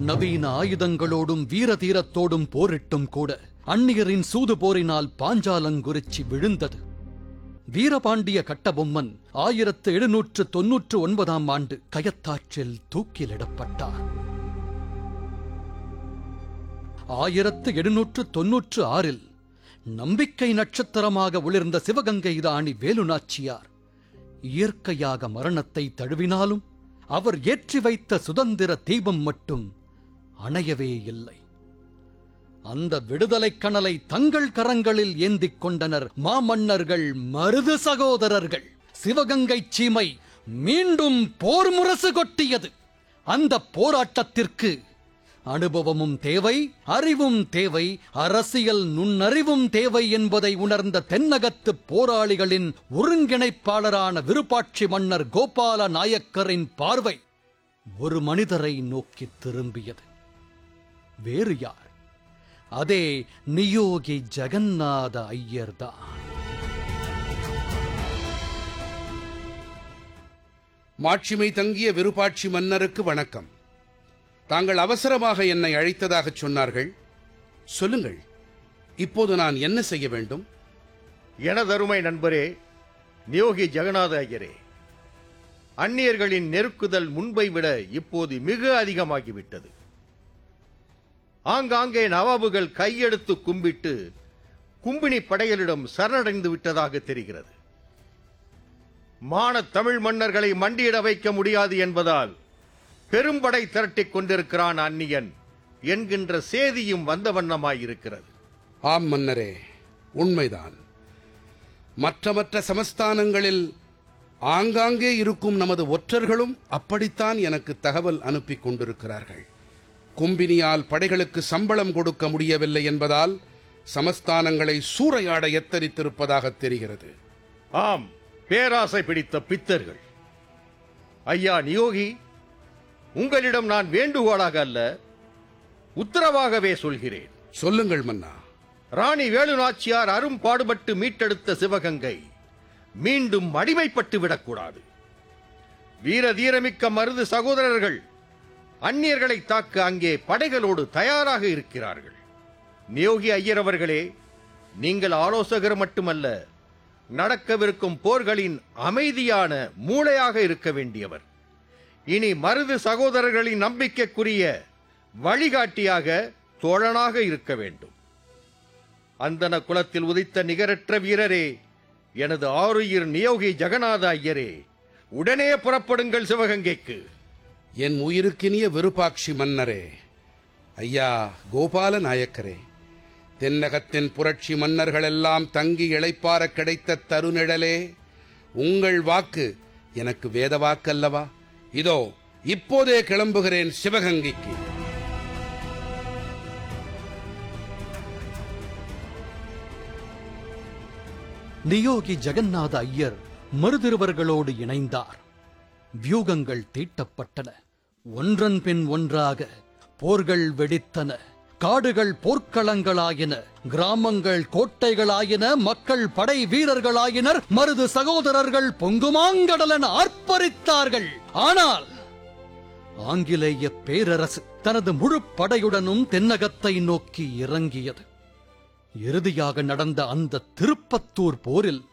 நவீன ஆயுதங்களோடும் வீர தீரத்தோடும் போரிட்டும் கூட அந்நியரின் சூது போரினால் பாஞ்சாலங்குறிச்சி விழுந்தது வீரபாண்டிய கட்டபொம்மன் ஆயிரத்து எழுநூற்று தொன்னூற்று ஒன்பதாம் ஆண்டு கயத்தாற்றில் தூக்கிலிடப்பட்டார் ஆயிரத்து எழுநூற்று தொன்னூற்று ஆறில் நம்பிக்கை நட்சத்திரமாக ஒளிர்ந்த சிவகங்கை ராணி வேலுநாச்சியார் இயற்கையாக மரணத்தை தழுவினாலும் அவர் ஏற்றி வைத்த சுதந்திர தீபம் மட்டும் அணையவே இல்லை அந்த விடுதலைக் கனலை தங்கள் கரங்களில் ஏந்திக் கொண்டனர் மாமன்னர்கள் மருது சகோதரர்கள் சிவகங்கை சீமை மீண்டும் போர் முரசு கொட்டியது அந்த போராட்டத்திற்கு அனுபவமும் தேவை அறிவும் தேவை அரசியல் நுண்ணறிவும் தேவை என்பதை உணர்ந்த தென்னகத்து போராளிகளின் ஒருங்கிணைப்பாளரான விருப்பாட்சி மன்னர் கோபால நாயக்கரின் பார்வை ஒரு மனிதரை நோக்கி திரும்பியது வேறு யார் அதே நியோகி ஜெகநாத ஐயர்தான் மாட்சிமை தங்கிய விருப்பாட்சி மன்னருக்கு வணக்கம் தாங்கள் அவசரமாக என்னை அழைத்ததாகச் சொன்னார்கள் சொல்லுங்கள் இப்போது நான் என்ன செய்ய வேண்டும் எனதருமை நண்பரே நியோகி ஜெகநாத ஐயரே அந்நியர்களின் நெருக்குதல் முன்பை விட இப்போது மிக அதிகமாகிவிட்டது ஆங்காங்கே நவாபுகள் கையெடுத்து கும்பிட்டு கும்பினி படைகளிடம் சரணடைந்து விட்டதாக தெரிகிறது மானத் தமிழ் மன்னர்களை மண்டியிட வைக்க முடியாது என்பதால் பெரும்படை திரட்டிக் கொண்டிருக்கிறான் அந்நியன் என்கின்ற சேதியும் வந்த வண்ணமாயிருக்கிறது ஆம் மன்னரே உண்மைதான் மற்ற மற்ற சமஸ்தானங்களில் ஆங்காங்கே இருக்கும் நமது ஒற்றர்களும் அப்படித்தான் எனக்கு தகவல் அனுப்பிக் கொண்டிருக்கிறார்கள் கும்பினியால் படைகளுக்கு சம்பளம் கொடுக்க முடியவில்லை என்பதால் சமஸ்தானங்களை சூறையாட எத்தரித்திருப்பதாக தெரிகிறது ஆம் பேராசை பிடித்த பித்தர்கள் ஐயா நியோகி உங்களிடம் நான் வேண்டுகோளாக அல்ல உத்தரவாகவே சொல்கிறேன் சொல்லுங்கள் மன்னா ராணி வேலுநாச்சியார் அரும்பாடுபட்டு மீட்டெடுத்த சிவகங்கை மீண்டும் அடிமைப்பட்டு விடக்கூடாது வீர தீரமிக்க மருது சகோதரர்கள் அந்நியர்களை தாக்க அங்கே படைகளோடு தயாராக இருக்கிறார்கள் நியோகி ஐயர் அவர்களே நீங்கள் ஆலோசகர் மட்டுமல்ல நடக்கவிருக்கும் போர்களின் அமைதியான மூளையாக இருக்க வேண்டியவர் இனி மருது சகோதரர்களின் நம்பிக்கைக்குரிய வழிகாட்டியாக தோழனாக இருக்க வேண்டும் அந்தன குலத்தில் உதித்த நிகரற்ற வீரரே எனது ஆருயிர் நியோகி ஜெகநாத ஐயரே உடனே புறப்படுங்கள் சிவகங்கைக்கு என் உயிருக்கினிய விருப்பாட்சி மன்னரே ஐயா கோபால நாயக்கரே தென்னகத்தின் புரட்சி மன்னர்களெல்லாம் தங்கி இளைப்பார கிடைத்த தருநிழலே உங்கள் வாக்கு எனக்கு வேத வாக்கல்லவா இதோ இப்போதே கிளம்புகிறேன் சிவகங்கைக்கு நியோகி ஜெகநாத ஐயர் மருதிருவர்களோடு இணைந்தார் வியூகங்கள் தீட்டப்பட்டன ஒன்றன் பின் ஒன்றாக போர்கள் வெடித்தன காடுகள் போர்க்களங்களாயின கிராமங்கள் கோட்டைகளாயின மக்கள் படை வீரர்களாயினர் மருது சகோதரர்கள் பொங்குமாங்கடலென ஆர்ப்பரித்தார்கள் ஆனால் ஆங்கிலேய பேரரசு தனது முழு படையுடனும் தென்னகத்தை நோக்கி இறங்கியது இறுதியாக நடந்த அந்த திருப்பத்தூர் போரில்